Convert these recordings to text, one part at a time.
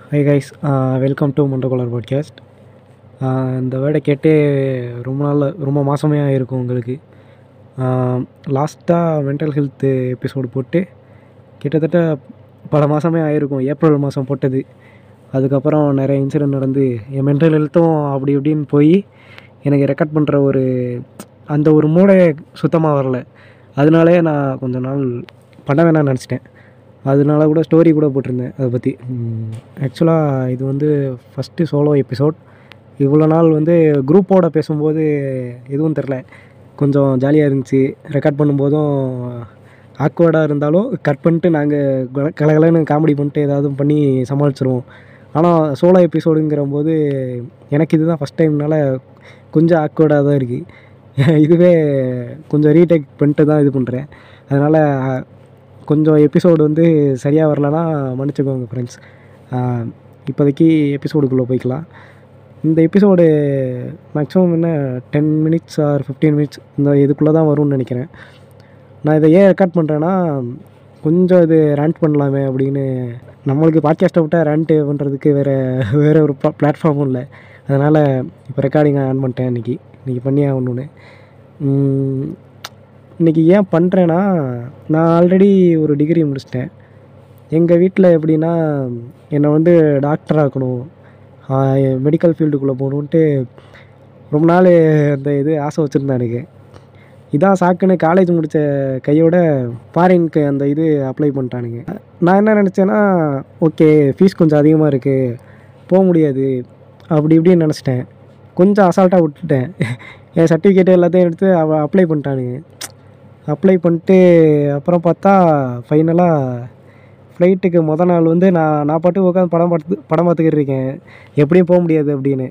high guys welcome to மண்டகோலர் podcast இந்த வேர்டை கேட்டே ரொம்ப நாள் ரொம்ப மாதமே ஆகிருக்கும் உங்களுக்கு லாஸ்ட்டாக மென்டல் ஹெல்த்து எபிசோடு போட்டு கிட்டத்தட்ட பல மாதமே ஆகிருக்கும் ஏப்ரல் மாதம் போட்டது அதுக்கப்புறம் நிறைய இன்சிடென்ட் நடந்து என் மென்டல் ஹெல்த்தும் அப்படி இப்படின்னு போய் எனக்கு ரெக்கார்ட் பண்ணுற ஒரு அந்த ஒரு மூடே சுத்தமாக வரல அதனாலே நான் கொஞ்ச நாள் பண்ண வேணாம்னு நினச்சிட்டேன் அதனால கூட ஸ்டோரி கூட போட்டிருந்தேன் அதை பற்றி ஆக்சுவலாக இது வந்து ஃபஸ்ட்டு சோலோ எபிசோட் இவ்வளோ நாள் வந்து குரூப்போட பேசும்போது எதுவும் தெரில கொஞ்சம் ஜாலியாக இருந்துச்சு ரெக்கார்ட் பண்ணும்போதும் ஆக்வர்டாக இருந்தாலும் கட் பண்ணிட்டு நாங்கள் கலகலன்னு காமெடி பண்ணிட்டு ஏதாவது பண்ணி சமாளிச்சிருவோம் ஆனால் சோலோ எபிசோடுங்கிற போது எனக்கு இதுதான் ஃபஸ்ட் டைம்னால கொஞ்சம் ஆக்வர்டாக தான் இருக்குது இதுவே கொஞ்சம் ரீடேக் பண்ணிட்டு தான் இது பண்ணுறேன் அதனால் கொஞ்சம் எபிசோடு வந்து சரியாக வரலனா மன்னிச்சுக்கோங்க ஃப்ரெண்ட்ஸ் இப்போதைக்கு எபிசோடுக்குள்ளே போய்க்கலாம் இந்த எபிசோடு மேக்ஸிமம் என்ன ten minutes or fifteen minutes இந்த இதுக்குள்ளே தான் வரும்னு நினைக்கிறேன் நான் இதை ஏன் ரெக்கார்ட் பண்ணுறேன்னா கொஞ்சம் இது ரேண்ட் பண்ணலாமே அப்படின்னு நம்மளுக்கு பாட்காஸ்ட்டை விட்டால் ரேண்ட்டு பண்ணுறதுக்கு வேறு வேறு ஒரு பிளாட்ஃபார்மும் இல்லை அதனால் இப்போ ரெக்கார்டிங் ஆன் பண்ணிட்டேன் இன்றைக்கி இன்றைக்கி பண்ணி ஆகணுன்னு இன்றைக்கி ஏன் பண்ணுறேன்னா நான் ஆல்ரெடி ஒரு டிகிரி முடிச்சிட்டேன் எங்கள் வீட்டில் எப்படின்னா என்னை வந்து டாக்டர் ஆக்கணும் மெடிக்கல் ஃபீல்டுக்குள்ளே போகணுன்ட்டு ரொம்ப நாள் அந்த இது ஆசை வச்சுருந்தேன் எனக்கு இதான் சாக்குன்னு காலேஜ் முடித்த கையோட ஃபாரினுக்கு அந்த இது அப்ளை பண்ணிட்டானுங்க நான் என்ன நினச்சேன்னா ஓகே ஃபீஸ் கொஞ்சம் அதிகமாக இருக்குது போக முடியாது அப்படி இப்படின்னு நினச்சிட்டேன் கொஞ்சம் அசால்ட்டாக விட்டுட்டேன் என் சர்டிஃபிகேட் எல்லாத்தையும் எடுத்து அவ அப்ளை பண்ணிட்டானுங்க அப்ளை பண்ணிட்டு அப்புறம் பார்த்தா ஃபைனலாக ஃப்ளைட்டுக்கு மொதல் நாள் வந்து நான் நான் பாட்டு உட்காந்து படம் பார்த்து படம் பார்த்துக்கிட்டு இருக்கேன் எப்படியும் போக முடியாது அப்படின்னு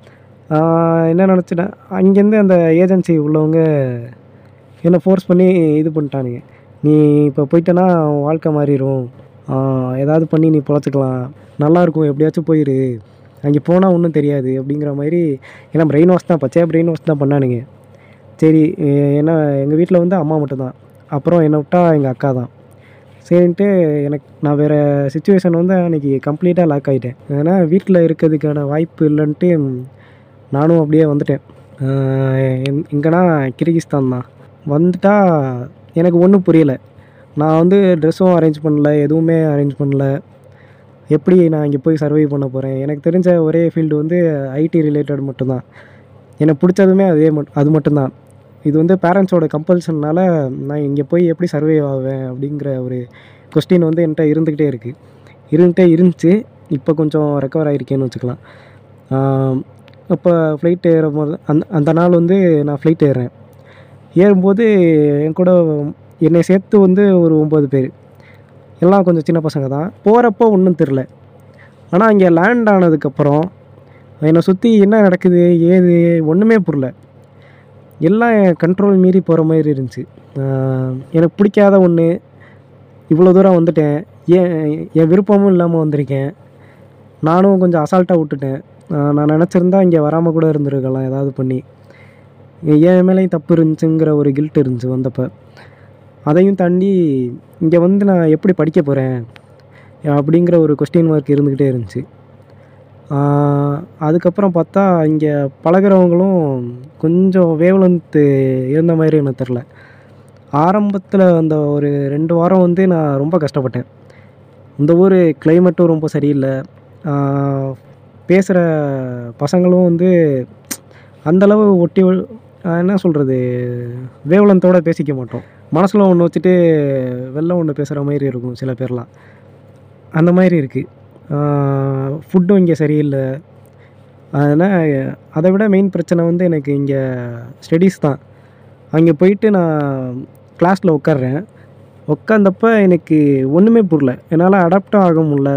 என்ன நினச்சிட்டேன் அங்கேருந்து அந்த ஏஜென்சி உள்ளவங்க என்னை ஃபோர்ஸ் பண்ணி இது பண்ணிட்டானுங்க நீ இப்போ போயிட்டேன்னா வாழ்க்கை மாறிடும் ஏதாவது பண்ணி நீ பொழைச்சிக்கலாம் நல்லாயிருக்கும் எப்படியாச்சும் போயிரு அங்கே போனால் ஒன்றும் தெரியாது அப்படிங்கிற மாதிரி ஏன்னா பிரெயின் வாஷ் தான் பச்சையாக பிரெயின் வாஷ் தான் பண்ணானுங்க சரி ஏன்னா எங்கள் வீட்டில் வந்து அம்மா மட்டும்தான் அப்புறம் என்னை விட்டால் எங்கள் அக்கா தான் சரின்ட்டு எனக்கு நான் வேறு சுச்சுவேஷன் வந்து அன்றைக்கி கம்ப்ளீட்டாக லாக் ஆகிட்டேன் ஏன்னா வீட்டில் இருக்கிறதுக்கான வாய்ப்பு இல்லைன்ட்டு நானும் அப்படியே வந்துட்டேன் எங்கன்னா கிர்கிஸ்தான் தான் வந்துட்டா எனக்கு ஒன்றும் புரியலை நான் வந்து ட்ரெஸ்ஸும் அரேஞ்ச் பண்ணல எதுவுமே அரேஞ்ச் பண்ணல எப்படி நான் இங்கே போய் சர்வை பண்ண போகிறேன் எனக்கு தெரிஞ்ச ஒரே ஃபீல்டு வந்து ஐடி ரிலேட்டட் மட்டும்தான் எனக்கு பிடிச்சதுமே அதே மட் அது மட்டும்தான் இது வந்து பேரண்ட்ஸோட கம்பல்ஷன்னால் நான் இங்கே போய் எப்படி சர்வே ஆவேன் அப்படிங்கிற ஒரு கொஸ்டின் வந்து என்கிட்ட இருந்துக்கிட்டே இருக்குது இருந்துகிட்டே இருந்துச்சு இப்போ கொஞ்சம் ரெக்கவர் ஆகிருக்கேன்னு வச்சுக்கலாம் அப்போ ஃப்ளைட் ஏறும்போது அந்த அந்த நாள் வந்து நான் ஃப்ளைட் ஏறுறேன் ஏறும்போது என் கூட என்னை சேர்த்து வந்து ஒரு ஒம்பது பேர் எல்லாம் கொஞ்சம் சின்ன பசங்க தான் போகிறப்போ ஒன்றும் தெரில ஆனால் இங்கே லேண்ட் ஆனதுக்கப்புறம் என்னை சுற்றி என்ன நடக்குது ஏது ஒன்றுமே புரியல எல்லாம் என் கண்ட்ரோல் மீறி போகிற மாதிரி இருந்துச்சு எனக்கு பிடிக்காத ஒன்று இவ்வளோ தூரம் வந்துட்டேன் ஏன் என் விருப்பமும் இல்லாமல் வந்திருக்கேன் நானும் கொஞ்சம் அசால்ட்டாக விட்டுட்டேன் நான் நினச்சிருந்தா இங்கே வராமல் கூட இருந்திருக்கலாம் ஏதாவது பண்ணி என் மேலேயும் தப்பு இருந்துச்சுங்கிற ஒரு கில்ட் இருந்துச்சு வந்தப்போ அதையும் தாண்டி இங்கே வந்து நான் எப்படி படிக்க போகிறேன் அப்படிங்கிற ஒரு கொஸ்டின் மார்க் இருந்துக்கிட்டே இருந்துச்சு அதுக்கப்புறம் பார்த்தா இங்கே பழகிறவங்களும் கொஞ்சம் வேவ்லென்த்து இருந்த மாதிரி எனக்கு தெரில ஆரம்பத்தில் அந்த ஒரு ரெண்டு வாரம் வந்து நான் ரொம்ப கஷ்டப்பட்டேன் இந்த ஊர் கிளைமேட்டும் ரொம்ப சரியில்லை பேசுகிற பசங்களும் வந்து அந்தளவு ஒட்டி என்ன சொல்கிறது வேவ்லென்த்தோடு பேசிக்க மாட்டோம் மனசில் ஒன்று வச்சுட்டு வெளில ஒன்று பேசுகிற மாதிரி இருக்கும் சில பேர்லாம் அந்த மாதிரி இருக்குது ஃபுட்டும் இங்கே சரியில்லை அதனால் அதை விட மெயின் பிரச்சனை வந்து எனக்கு இங்கே ஸ்டடீஸ் தான் அங்கே போயிட்டு நான் கிளாஸில் உட்காடுறேன் உட்காந்தப்ப எனக்கு ஒன்றுமே புரியல என்னால் அடாப்டும் ஆக முடில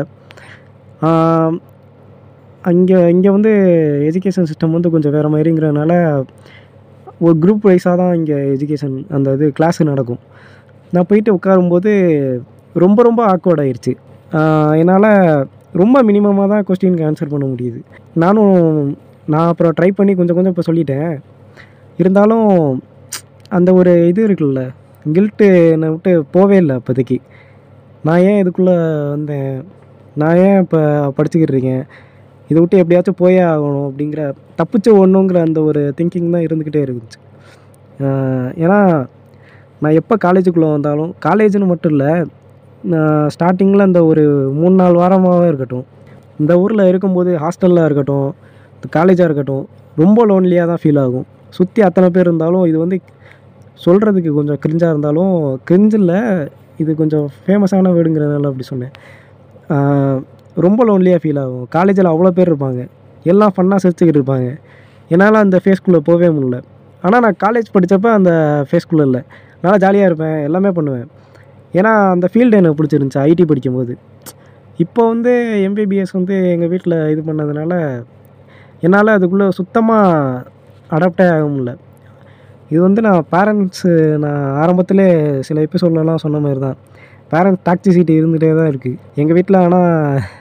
அங்கே இங்கே வந்து எஜுகேஷன் சிஸ்டம் வந்து கொஞ்சம் வேறு மாதிரிங்கிறதுனால ஒரு குரூப் வைஸாக தான் இங்கே எஜுகேஷன் அந்த இது கிளாஸு நடக்கும் நான் போயிட்டு உட்காரும்போது ரொம்ப ரொம்ப ஆக்வர்ட் ஆயிடுச்சு என்னால் ரொம்ப மினிமமாக தான் கொஸ்டினுக்கு ஆன்சர் பண்ண முடியுது நானும் நான் அப்புறம் ட்ரை பண்ணி கொஞ்சம் கொஞ்சம் இப்போ சொல்லிட்டேன் இருந்தாலும் அந்த ஒரு இது இருக்குல்ல கில்ட்டு என்னை விட்டு போவே இல்லை அப்போதைக்கு நான் ஏன் இதுக்குள்ளே வந்தேன் நான் ஏன் இப்போ படிச்சுக்கிட்டு இருக்கேன் இதை விட்டு எப்படியாச்சும் போயே ஆகணும் அப்படிங்கிற தப்பிச்சு ஒன்றுங்கிற அந்த ஒரு திங்கிங் தான் இருந்துக்கிட்டே இருந்துச்சு ஆஹ் ஏன்னா நான் எப்போ காலேஜுக்குள்ளே வந்தாலும் காலேஜ்னு மட்டும் இல்லை நான் ஸ்டார்டிங்கில் அந்த ஒரு மூணு நாலு வாரமாகவே இருக்கட்டும் இந்த ஊரில் இருக்கும்போது ஹாஸ்டலில் இருக்கட்டும் காலேஜாக இருக்கட்டும் ரொம்ப லோன்லியாக தான் ஃபீல் ஆகும் சுற்றி அத்தனை பேர் இருந்தாலும் இது வந்து சொல்கிறதுக்கு கொஞ்சம் கிரிஞ்சாக இருந்தாலும் கிரிஞ்சில் இது கொஞ்சம் ஃபேமஸான வீடுங்கிறதுனால அப்படி சொன்னேன் ஆஹ் ரொம்ப லோன்லியாக ஃபீல் ஆகும் காலேஜில் அவ்வளோ பேர் இருப்பாங்க எல்லாம் ஃபன்னாக சிரிச்சுக்கிட்டு இருப்பாங்க என்னால் அந்த ஃபேஸ்க்குள்ளே போகவே முடியல ஆனால் நான் காலேஜ் படித்தப்ப அந்த ஃபேஸ்க்குள்ளே இல்லை நல்லா ஜாலியாக இருப்பேன் எல்லாமே பண்ணுவேன் ஏன்னா அந்த ஃபீல்டு எனக்கு பிடிச்சிருந்துச்சி ஐடி படிக்கும்போது இப்போ வந்து எம்பிபிஎஸ் வந்து எங்கள் வீட்டில் இது பண்ணதுனால என்னால் அதுக்குள்ளே சுத்தமாக அடாப்டே ஆக முடியல இது வந்து நான் பேரண்ட்ஸு நான் ஆரம்பத்திலே சில எபிசோட்லலாம் சொன்ன மாதிரி தான் பேரண்ட்ஸ் டாக்ஸிசிட்டி இருந்துகிட்டே தான் இருக்குது எங்கள் வீட்டில் ஆனால்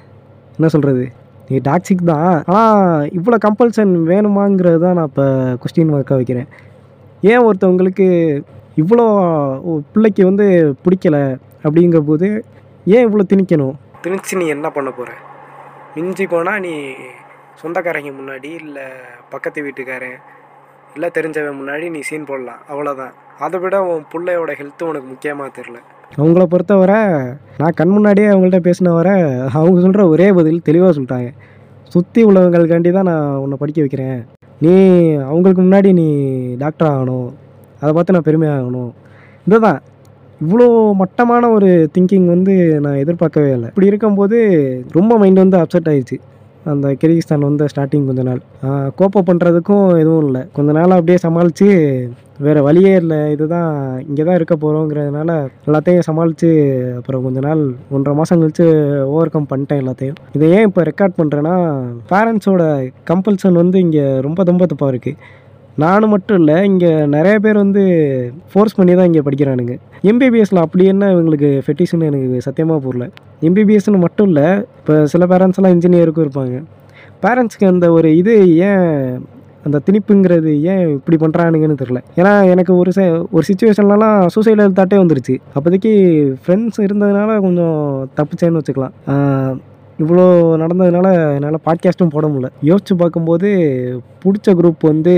என்ன சொல்கிறது நீ டாக்ஸிக் தான் ஆனால் இவ்வளோ கம்பல்சன் வேணுமாங்கிறது தான் நான் இப்போ கொஸ்டின் மார்க்காக வைக்கிறேன் ஏன் ஒருத்தவங்களுக்கு இவ்வளோ ஓ, பிள்ளைக்கு வந்து பிடிக்கல அப்படிங்கிற போது ஏன் இவ்வளோ திணிக்கணும் திணிச்சு நீ என்ன பண்ண போகிற மிஞ்சி போனால் நீ சொந்தக்காரங்க முன்னாடி இல்லை பக்கத்து வீட்டுக்காரன் இல்லை தெரிஞ்சவன் முன்னாடி நீ சீன் போடலாம் அவ்வளோதான் அதை விட உன் பிள்ளையோட ஹெல்த்து உனக்கு முக்கியமாக தெரில அவங்கள பொறுத்தவரை நான் கண் முன்னாடியே அவங்கள்ட்ட பேசின வரை அவங்க சொல்கிற ஒரே பதில் தெளிவாக சொல்லிட்டாங்க சுற்றி உள்ளவங்களுக்காண்டி தான் நான் உன்னை படிக்க வைக்கிறேன் நீ அவங்களுக்கு முன்னாடி நீ டாக்டர் ஆகணும் அதை பார்த்து நான் பெருமையாகணும் இதுதான் இவ்வளோ மட்டமான ஒரு திங்கிங் வந்து நான் எதிர்பார்க்கவே இல்லை இப்படி இருக்கும்போது ரொம்ப மைண்ட் வந்து அப்செட் ஆயிடுச்சு அந்த கிர்கிஸ்தான் வந்து ஸ்டார்டிங் கொஞ்ச நாள் கோப்பை பண்ணுறதுக்கும் எதுவும் இல்லை கொஞ்ச நாள் அப்படியே சமாளித்து வேறு வழியே இல்லை இதுதான் இங்கே தான் இருக்க போகிறோங்கிறதுனால எல்லாத்தையும் சமாளித்து அப்புறம் கொஞ்ச நாள் ஒன்றரை மாதம் கழிச்சு ஓவர் கம் பண்ணிட்டேன் எல்லாத்தையும் இதை ஏன் இப்போ ரெக்கார்ட் பண்ணுறேன்னா பேரண்ட்ஸோட கம்பல்சன் வந்து இங்கே ரொம்ப ரொம்ப தப்பாக இருக்குது நானும் மட்டும் இல்லை இங்கே நிறைய பேர் வந்து ஃபோர்ஸ் பண்ணி தான் இங்கே படிக்கிறானுங்க எம்பிபிஎஸ்ல அப்படி என்ன இவங்களுக்கு ஃபெட்டிஷன் எனக்கு சத்தியமாக புரியல எம்பிபிஎஸ்னு மட்டும் இல்லை இப்போ சில பேரண்ட்ஸ்லாம் இன்ஜினியருக்கும் இருப்பாங்க பேரண்ட்ஸ்க்கு அந்த ஒரு இது ஏன் அந்த திணிப்புங்கிறது ஏன் இப்படி பண்ணுறானுங்கன்னு தெரில ஏன்னா எனக்கு ஒரு ச ஒரு சுச்சுவேஷன்லலாம் சூசைடல் தாட்டே வந்துருச்சு அப்போதைக்கு ஃப்ரெண்ட்ஸ் இருந்ததுனால கொஞ்சம் தப்பிச்சேன்னு வச்சுக்கலாம் ஆஹ் இவ்வளோ நடந்ததுனால என்னால் பாட்காஸ்ட்டும் போட முடியல யோசிச்சு பார்க்கும்போது பிடிச்ச குரூப் வந்து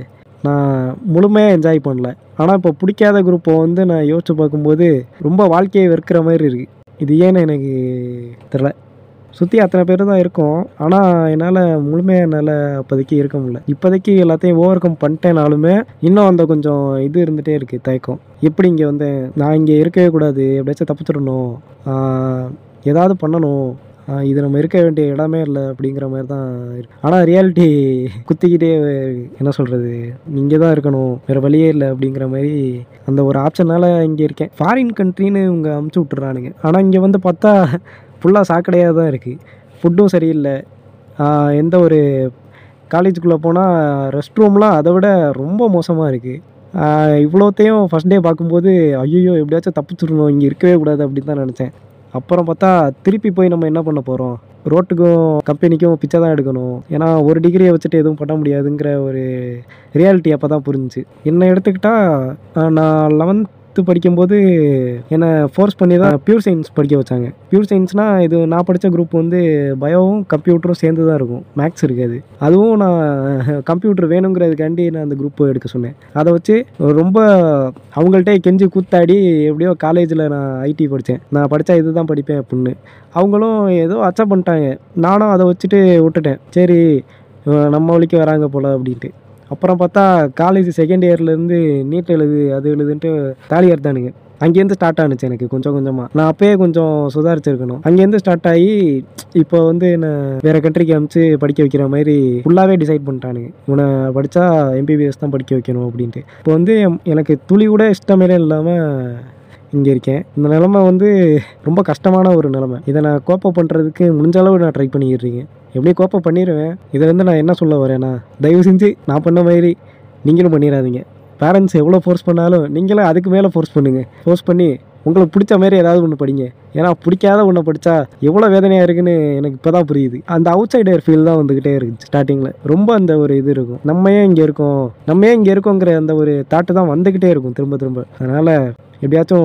நான் முழுமையாக என்ஜாய் பண்ணல ஆனால் இப்போ பிடிக்காத குரூப்பை வந்து நான் யோசிச்சு பார்க்கும்போது ரொம்ப வாழ்க்கையை வெறுக்கிற மாதிரி இருக்குது இது ஏன்னு எனக்கு தெரில சுற்றி அத்தனை பேர் தான் இருக்கோம் ஆனால் என்னால் முழுமையாக என்னால் அப்போதைக்கு இருக்க முடியல இப்போதைக்கு எல்லாத்தையும் ஓவர் கம் பண்ணிட்டேனாலுமே இன்னும் அந்த கொஞ்சம் இது இருந்துகிட்டே இருக்குது தயக்கம் எப்படி இங்கே வந்தேன் நான் இங்கே இருக்கவே கூடாது எப்படியாச்சும் தப்பிச்சிடணும் ஆஹ் ஏதாவது பண்ணணும் ஆஹ் இது நம்ம இருக்க வேண்டிய இடமே இல்லை அப்படிங்கிற மாதிரி தான் இருக்கு ஆனால் ரியாலிட்டி குத்திக்கிட்டே என்ன சொல்கிறது இங்கே தான் இருக்கணும் வேறு வழியே இல்லை அப்படிங்கிற மாதிரி அந்த ஒரு ஆப்ஷனால் இங்கே இருக்கேன் ஃபாரின் கண்ட்ரின்னு இவங்க அமுச்சு விட்டுறானுங்க ஆனால் இங்கே வந்து பார்த்தா ஃபுல்லாக சாக்கடையாக தான் இருக்குது ஃபுட்டும் சரியில்லை ஆஹ் எந்த ஒரு காலேஜுக்குள்ளே போனால் ரெஸ்ட் ரூம்லாம் அதை விட ரொம்ப மோசமாக இருக்குது இவ்வளோத்தையும் ஃபஸ்ட் டே பார்க்கும்போது ஐயோ எப்படியாச்சும் தப்பிச்சிடணும் இங்கே இருக்கவே கூடாது அப்படின்னு தான் நினச்சேன் அப்புறம் பார்த்தா திருப்பி போய் நம்ம என்ன பண்ண போகிறோம் ரோட்டுக்கும் கம்பெனிக்கும் பிச்சை தான் எடுக்கணும் ஏன்னா ஒரு டிகிரியை வச்சுட்டு எதுவும் பண்ண முடியாதுங்கிற ஒரு ரியாலிட்டி அப்போ தான் புரிஞ்சுச்சு என்னை எடுத்துக்கிட்டால் நான் லெவன்த்து படிக்கும்போது என்னை ஃபோர்ஸ் பண்ணி தான் பியூர் சயின்ஸ் படிக்க வச்சாங்க பியூர் சயின்ஸ்னால் இது நான் படித்த குரூப் வந்து பயோவும் கம்ப்யூட்டரும் சேர்ந்து தான் இருக்கும் மேக்ஸ் இருக்காது அதுவும் நான் கம்ப்யூட்டர் வேணுங்கிறதுக்காண்டி நான் அந்த குரூப் எடுக்க சொன்னேன் அதை வச்சு ரொம்ப அவங்கள்ட்ட கெஞ்சி கூத்தாடி எப்படியோ காலேஜில் நான் ஐடி படித்தேன் நான் படித்தா இது தான் படிப்பேன் அப்படின்னு அவங்களும் ஏதோ அச்சப் பண்ணிட்டாங்க நானும் அதை வச்சுட்டு விட்டுட்டேன் சரி இவன் நம்ம வழிக்கு வராங்க போல் அப்படின்ட்டு அப்புறம் பார்த்தா காலேஜ் செகண்ட் இயர்லேருந்து நீட் எழுது அது எழுதுன்ட்டு தாலி எடுத்தானுங்க அங்கேருந்து ஸ்டார்ட் ஆனுச்சு எனக்கு கொஞ்சம் கொஞ்சமாக நான் அப்பயே கொஞ்சம் சுதாரிச்சிருக்கணும் அங்கேருந்து ஸ்டார்ட் ஆகி இப்போ வந்து என்னை வேறு கண்ட்ரிக்கு அனுப்பிச்சு படிக்க வைக்கிற மாதிரி ஃபுல்லாகவே டிசைட் பண்ணிட்டானுங்க இவனை படித்தா எம்பிபிஎஸ் தான் படிக்க வைக்கணும் அப்படின்ட்டு இப்போ வந்து எம்- எனக்கு துளி கூட இஷ்டமே இல்லாமல் இங்கே இருக்கேன் இந்த நிலமை வந்து ரொம்ப கஷ்டமான ஒரு நிலமை இதை நான் கோப்பை பண்ணுறதுக்கு முடிஞ்ச அளவு நான் ட்ரை பண்ணிக்கிட்டு இருக்கேன் எப்படியும் கோப்பை பண்ணிடுவேன் இதுலேருந்து நான் என்ன சொல்ல வரேன்னா தயவு செஞ்சு நான் பண்ண மாதிரி நீங்களும் பண்ணிடாதீங்க பேரண்ட்ஸ் எவ்வளோ ஃபோர்ஸ் பண்ணாலும் நீங்களும் அதுக்கு மேலே ஃபோர்ஸ் பண்ணுங்கள் ஃபோர்ஸ் பண்ணி உங்களுக்கு பிடிச்ச மாதிரி ஏதாவது ஒன்று படிங்க ஏன்னா பிடிக்காத ஒன்று படித்தா எவ்வளோ வேதனையாக இருக்குன்னு எனக்கு இப்போ தான் புரியுது அந்த அவுட் சைடர் ஃபீல் தான் வந்துக்கிட்டே இருக்குது ஸ்டார்டிங்கில் ரொம்ப அந்த ஒரு இது இருக்கும் நம்ம ஏன் இங்கே இருக்கோம் நம்ம ஏன் இங்கே இருக்கோங்கிற அந்த ஒரு தாட்டு தான் வந்துக்கிட்டே இருக்கும் திரும்ப திரும்ப அதனால் எப்படியாச்சும்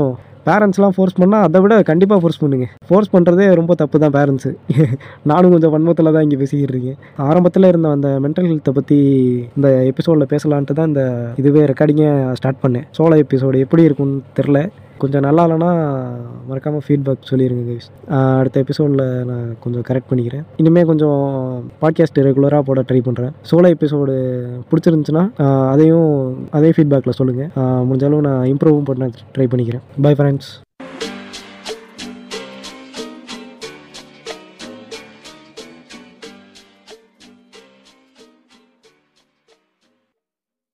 பேரண்ட்ஸ்லாம் ஃபோர்ஸ் பண்ணால் அதை விட கண்டிப்பாக ஃபோர்ஸ் பண்ணுங்க ஃபோர்ஸ் பண்ணுறதே ரொம்ப தப்பு தான் பேரண்ட்ஸு நானும் கொஞ்சம் வன்மத்தில் தான் இங்கே பேசிக்கிட்டு இருக்கேன் ஆரம்பத்தில் இருந்த அந்த மென்டல் ஹெல்த்தை பற்றி இந்த எபிசோடில் பேசலான்ட்டு தான் இந்த இதுவே ரெக்கார்டிங்கை ஸ்டார்ட் பண்ணேன் சோலோ எபிசோடு எப்படி இருக்கும்னு தெரில கொஞ்சம் நல்லா இல்லைன்னா மறக்காமல் ஃபீட்பேக் சொல்லிடுங்க கைஸ் அடுத்த எபிசோடில் நான் கொஞ்சம் கரெக்ட் பண்ணிக்கிறேன் இனிமேல் கொஞ்சம் பாட்காஸ்ட் ரெகுலராக போட ட்ரை பண்ணுறேன் சோலோ எபிசோடு பிடிச்சிருந்துச்சுன்னா ஆஹ் அதையும் அதே ஃபீட்பேக்கில் சொல்லுங்கள் முடிஞ்சாலும் நான் இம்ப்ரூவும் பண்ண ட்ரை பண்ணிக்கிறேன் பை ஃப்ரெண்ட்ஸ்